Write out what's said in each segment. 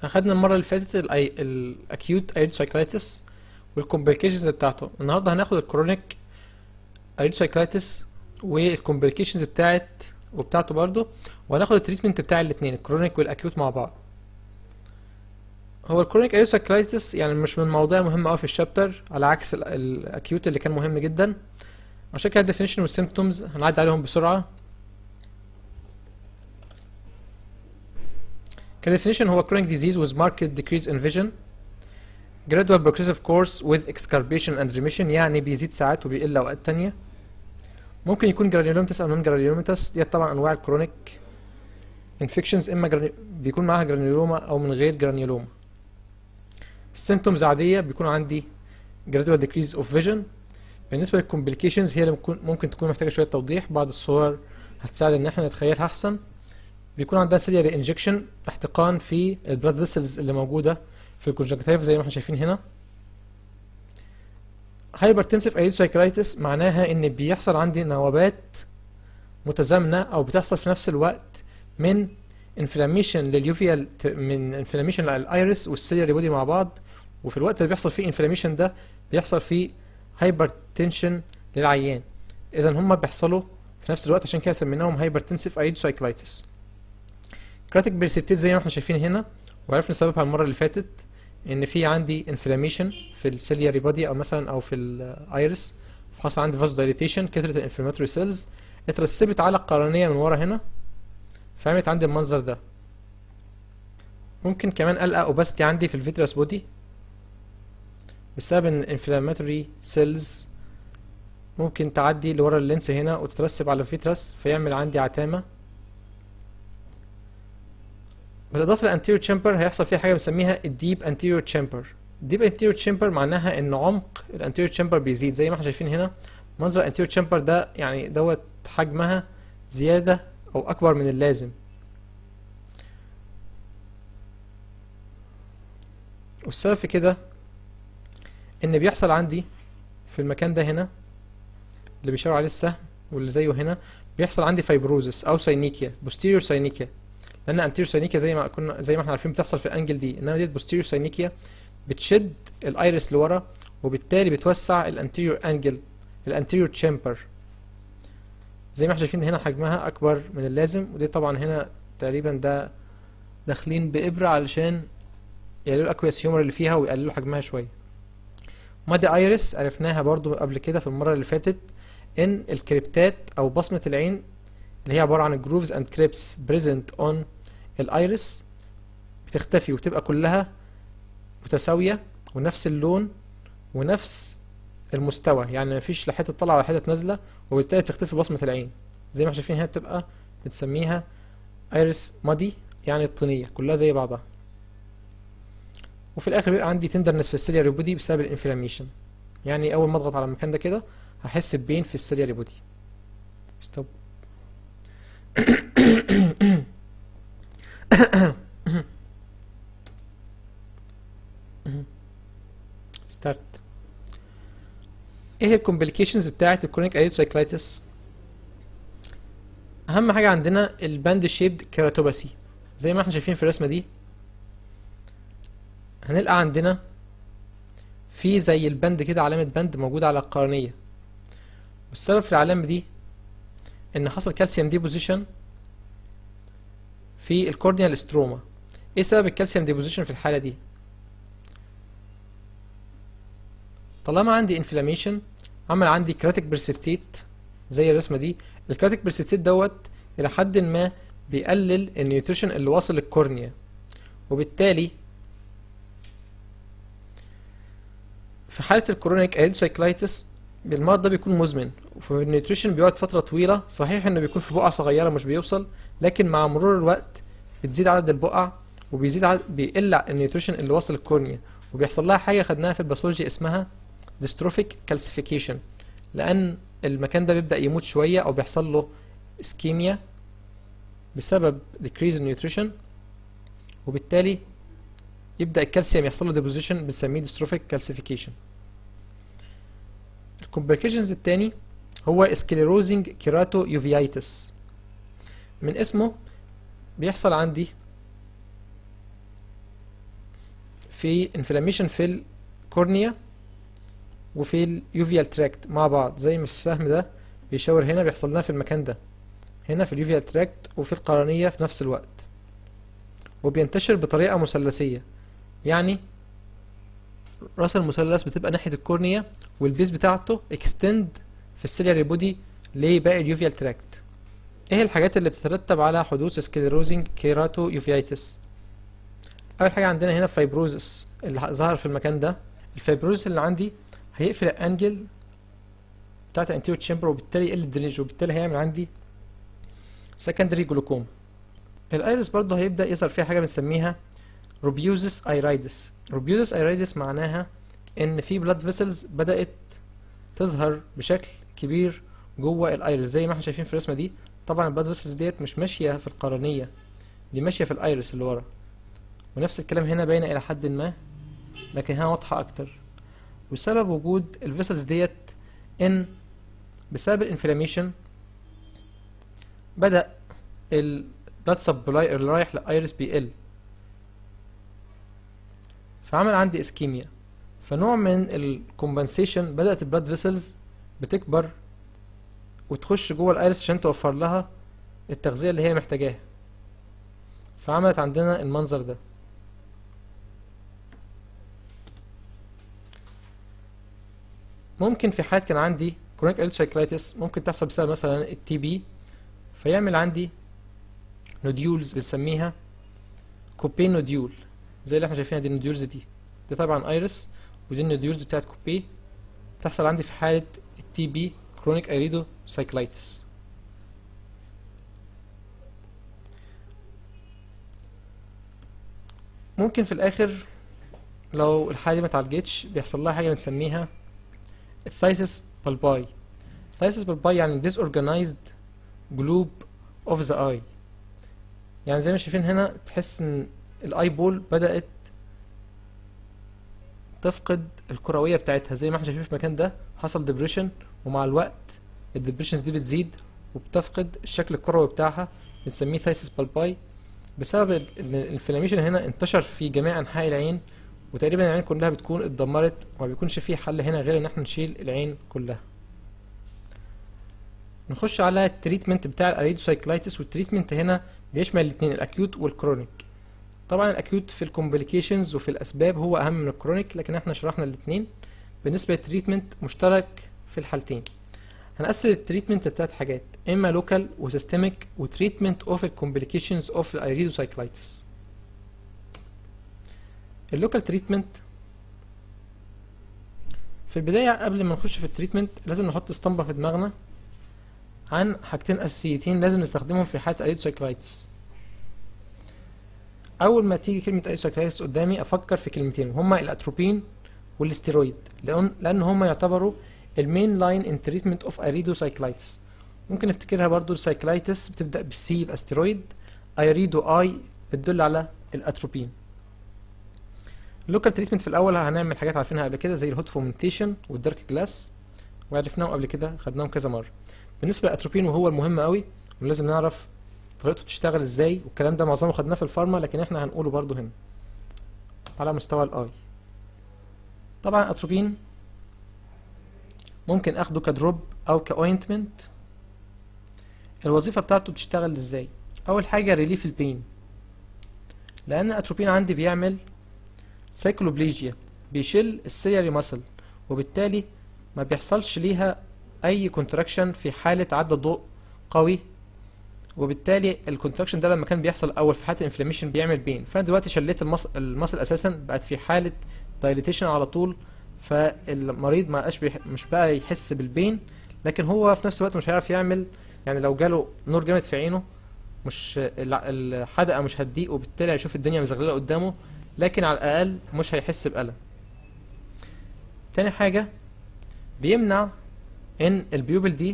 اخدنا المره اللي فاتت الاكيوت ايريدوسايكلايتس والكومبليكيشنز بتاعته النهارده هناخد الكرونيك ايريدوسايكلايتس والكومبليكيشنز بتاعت وبتاعته برضو وهناخد التريتمنت بتاع الاثنين الكرونيك والاكيوت مع بعض هو الكرونيك ايريدوسايكلايتس يعني مش من المواضيع مهمه قوي في الشابتر على عكس الاكيوت اللي كان مهم جدا عشان كده الديفينيشن والسيمبتومز هنعدي عليهم بسرعه كديفينيشن هو chronic disease with marked decrease in vision gradual progressive course with exacerbation and remission يعني بيزيد ساعات وبيقل اوقات تانية ممكن يكون جرانيولومتس او نون جرانيولومتس دي طبعا انواع الكرونيك انفكشنز اما جراني... بيكون معاها جرانيولوما او من غير جرانيولوما السيمتومز عاديه بيكون عندي gradual decrease of vision بالنسبه للكومبليكيشنز هي اللي ممكن, ممكن تكون محتاجه شويه توضيح بعض الصور هتساعد ان احنا نتخيلها احسن بيكون عندها سيلياري انجكشن احتقان في البلاد فيسلز اللي موجوده في الكونجكتيف زي ما احنا شايفين هنا هايبرتنسيف ايدوسايكلايتس معناها ان بيحصل عندي نوبات متزامنه او بتحصل في نفس الوقت من انفلاميشن لليوفيال من انفلاميشن للايرس والسيلياري بودي مع بعض وفي الوقت اللي بيحصل فيه انفلاميشن ده بيحصل فيه هايبرتنشن للعيان اذا هما بيحصلوا في نفس الوقت عشان كده سميناهم هايبرتنسيف ايدوسايكلايتس كراتيك بريسبتيت زي ما احنا شايفين هنا وعرفنا سببها المره اللي فاتت ان في عندي انفلاميشن في السيلياري بودي او مثلا او في الايرس فحصل عندي فاز دايليتيشن كترت الانفلاماتوري سيلز اترسبت على القرنيه من ورا هنا فعملت عندي المنظر ده ممكن كمان القى اوباستي عندي في الفيترس بودي بسبب ان الانفلاماتوري سيلز ممكن تعدي لورا اللينس هنا وتترسب على الفيترس فيعمل عندي عتامه بالاضافه للانتيريور تشامبر هيحصل فيها حاجه بنسميها الديب انتيريور تشامبر الديب انتيريور تشامبر معناها ان عمق الانتيريور تشامبر بيزيد زي ما احنا شايفين هنا منظر الانتيريور تشامبر ده يعني دوت حجمها زياده او اكبر من اللازم والسبب في كده ان بيحصل عندي في المكان ده هنا اللي بيشاور عليه السهم واللي زيه هنا بيحصل عندي فايبروزس او ساينيكيا بوستيريور ساينيكيا لان انتيريور ساينيكيا زي ما كنا زي ما احنا عارفين بتحصل في الانجل دي انما ديت بوستيريور ساينيكيا بتشد الايرس لورا وبالتالي بتوسع الانتيريور انجل الانتيريور تشامبر زي ما احنا شايفين هنا حجمها اكبر من اللازم ودي طبعا هنا تقريبا ده داخلين بابره علشان يقللوا الاكويس هيومر اللي فيها ويقللوا حجمها شويه مادي ايرس عرفناها برضو قبل كده في المره اللي فاتت ان الكريبتات او بصمه العين اللي هي عباره عن الجروفز اند كريبس بريزنت اون الايرس بتختفي وتبقى كلها متساويه ونفس اللون ونفس المستوى يعني مفيش لا حته طالعه ولا حته نازله وبالتالي بتختفي بصمه العين زي ما احنا شايفين هنا بتبقى بتسميها ايرس مادي يعني الطينيه كلها زي بعضها وفي الاخر بيبقى عندي تندرنس في السيلياري بودي بسبب الانفلاميشن يعني اول ما اضغط على المكان ده كده هحس ببين في السيلياري بودي ستوب ستارت ايه هي الكومبليكيشنز بتاعه الكرونيك ايدوسايكلايتس اهم حاجه عندنا الباند شيبد كيراتوباسي زي ما احنا شايفين في الرسمه دي هنلقى عندنا في زي البند كده علامه بند موجوده على القرنيه والسبب في العلامه دي ان حصل كالسيوم ديبوزيشن في الكورنيال ستروما ايه سبب الكالسيوم ديبوزيشن في الحاله دي طالما عندي انفلاميشن عمل عندي كراتيك برسبتيت زي الرسمه دي الكراتيك برسبتيت دوت الى حد ما بيقلل النيوتريشن اللي واصل للكورنيا وبالتالي في حاله الكرونيك ايلسايكلايتس المرض ده بيكون مزمن فالنيوتريشن بيقعد فتره طويله صحيح انه بيكون في بقعه صغيره مش بيوصل لكن مع مرور الوقت بتزيد عدد البقع وبيزيد عدد بيقل النيوتريشن اللي واصل الكورنيا وبيحصل لها حاجه خدناها في الباثولوجي اسمها ديستروفيك كالسيفيكيشن لان المكان ده بيبدا يموت شويه او بيحصل له اسكيميا بسبب decrease in nutrition وبالتالي يبدا الكالسيوم يحصل له ديبوزيشن بنسميه ديستروفيك كالسيفيكيشن الكومبليكيشنز التاني هو سكليروزنج كيراتو يوفيايتس من اسمه بيحصل عندي في انفلاميشن في الكورنيا وفي اليوفيال تراكت مع بعض زي ما السهم ده بيشاور هنا بيحصل لنا في المكان ده هنا في اليوفيال تراكت وفي القرنية في نفس الوقت وبينتشر بطريقة مثلثية يعني راس المثلث بتبقى ناحية الكورنيا والبيز بتاعته اكستند في السيلياري بودي لباقي اليوفيال تراكت ايه الحاجات اللي بتترتب على حدوث سكليروزنج كيراتو يوفيايتس اول حاجه عندنا هنا فايبروزس اللي ظهر في المكان ده الفايبروزس اللي عندي هيقفل الانجل بتاعت الانتيريور تشامبر وبالتالي يقل الدرينج وبالتالي هيعمل عندي سكندري جلوكوم الايرس برضه هيبدا يظهر فيها حاجه بنسميها روبيوزس ايرايدس روبيوزس ايرايدس معناها ان في بلاد فيسلز بدات تظهر بشكل كبير جوه الايرس زي ما احنا شايفين في الرسمه دي طبعا البلاد فيسلز ديت مش ماشيه في القرنيه دي ماشيه في الايرس اللي ورا ونفس الكلام هنا باينه الى حد ما لكن هنا واضحه اكتر وسبب وجود الفيسلز ديت ان بسبب الانفلاميشن بدا البلاد سبلاي اللي رايح للايرس بيقل فعمل عندي اسكيميا فنوع من الكومبنسيشن بدات البلاد فيسلز بتكبر وتخش جوه الايرس عشان توفر لها التغذيه اللي هي محتاجاها فعملت عندنا المنظر ده ممكن في حالات كان عندي كرونيك اليوسايكلايتس ممكن تحصل بسبب مثلا التي بي فيعمل عندي نوديولز بنسميها كوبي نوديول زي اللي احنا شايفينها دي النوديولز دي دي طبعا ايرس ودي النوديولز بتاعت كوبي تحصل عندي في حالة التي بي كرونيك ايريدو سايكلايتس ممكن في الاخر لو الحالة دي متعالجتش بيحصل لها حاجة بنسميها الثايسس بالباي ثايسس بالباي يعني disorganized globe of the eye يعني زي ما شايفين هنا تحس ان الاي بول بدأت تفقد الكروية بتاعتها زي ما احنا شايفين في المكان ده حصل ديبريشن ومع الوقت الديبريشنز دي بتزيد وبتفقد الشكل الكروي بتاعها بنسميه ثايسس بالباي بسبب ان الانفلاميشن هنا انتشر في جميع انحاء العين وتقريبا العين كلها بتكون اتدمرت وما بيكونش فيه حل هنا غير ان احنا نشيل العين كلها نخش على التريتمنت بتاع الاريدوسايكلايتس والتريتمنت هنا بيشمل الاثنين الاكيوت والكرونيك طبعا الاكيوت في الكومبليكيشنز وفي الاسباب هو اهم من الكرونيك لكن احنا شرحنا الاثنين بالنسبه للتريتمنت مشترك في الحالتين هنقسم التريتمنت لثلاث حاجات اما لوكال وسيستميك وتريتمنت اوف الكومبليكيشنز اوف الايريدوسايكلايتس اللوكال تريتمنت في البداية قبل ما نخش في التريتمنت لازم نحط اسطمبة في دماغنا عن حاجتين أساسيتين لازم نستخدمهم في حالة الأيدوسايكلايتس أول ما تيجي كلمة أيدوسايكلايتس قدامي أفكر في كلمتين هما الأتروبين والاستيرويد لأن لأن هما يعتبروا المين لاين ان تريتمنت اوف ايريدوسايكلايتس ممكن نفتكرها برضو السايكلايتس بتبدأ بالسي يبقى ستيرويد ايريدو اي بتدل على الأتروبين اللوكال تريتمنت في الاول هنعمل حاجات عارفينها قبل كده زي الهوت فومنتيشن والدارك جلاس وعرفناهم قبل كده خدناهم كذا مره بالنسبه للاتروبين وهو المهم قوي ولازم نعرف طريقته بتشتغل ازاي والكلام ده معظمه خدناه في الفارما لكن احنا هنقوله برضو هنا على مستوى الاي طبعا اتروبين ممكن اخده كدروب او كاوينتمنت الوظيفه بتاعته بتشتغل ازاي اول حاجه ريليف البين لان الاتروبين عندي بيعمل سايكلوبليجيا بيشيل السيري ماسل وبالتالي ما بيحصلش ليها اي كونتراكشن في حاله عدى ضوء قوي وبالتالي الكونتراكشن ده لما كان بيحصل اول في حاله الانفلاميشن بيعمل بين فانا دلوقتي شليت المصل, المصل اساسا بقت في حاله دايليتيشن على طول فالمريض ما بقاش بيح... مش بقى يحس بالبين لكن هو في نفس الوقت مش هيعرف يعمل يعني لو جاله نور جامد في عينه مش الحدقه مش هتضيق وبالتالي هيشوف الدنيا مزغلله قدامه لكن على الاقل مش هيحس بألم تاني حاجة بيمنع ان البيوبل دي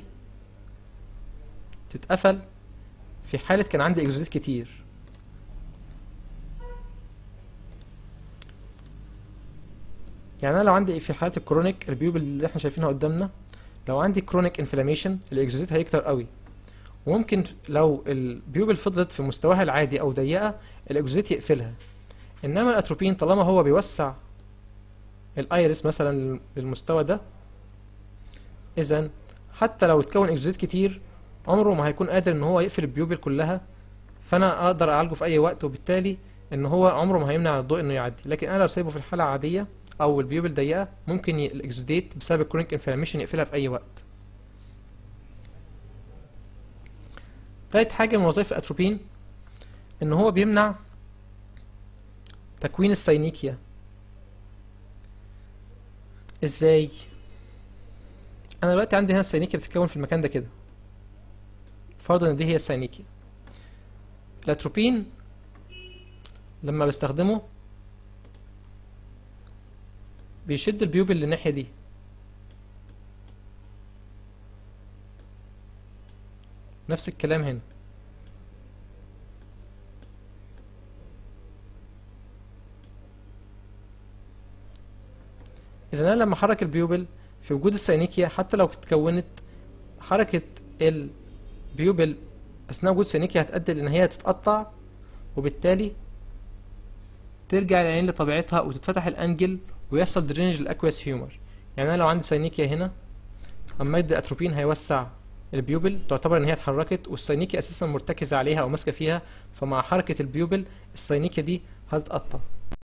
تتقفل في حالة كان عندي اكزوديت كتير يعني انا لو عندي في حالة الكرونيك البيوبل اللي احنا شايفينها قدامنا لو عندي كرونيك انفلاميشن الاكزوديت هيكتر قوي وممكن لو البيوبل فضلت في مستواها العادي او ضيقة الاكزوديت يقفلها انما الاتروبين طالما هو بيوسع الايرس مثلا للمستوى ده اذا حتى لو اتكون اكزوديت كتير عمره ما هيكون قادر ان هو يقفل البيوبل كلها فانا اقدر اعالجه في اي وقت وبالتالي ان هو عمره ما هيمنع الضوء انه يعدي لكن انا لو سايبه في الحاله عاديه او البيوبل ضيقه ممكن ي... الاكزوديت بسبب الكرونيك انفلاميشن يقفلها في اي وقت تالت حاجه من وظائف الاتروبين ان هو بيمنع تكوين السينيكيا ازاي انا دلوقتي عندي هنا السينيكيا بتتكون في المكان ده كده فرضا ان دي هي السينيكيا الاتروبين لما بستخدمه بيشد البيوبل للناحية دي نفس الكلام هنا إذا أنا لما أحرك البيوبل في وجود السينيكيا حتى لو اتكونت حركة البيوبل أثناء وجود سينيكيا هتؤدي لأن هي تتقطع وبالتالي ترجع العين لطبيعتها وتتفتح الأنجل ويحصل درينج للأكويس هيومر يعني أنا لو عندي سينيكيا هنا أما يدي أتروبين هيوسع البيوبل تعتبر إن هي اتحركت والسينيكيا أساسا مرتكزة عليها أو ماسكة فيها فمع حركة البيوبل السينيكيا دي هتتقطع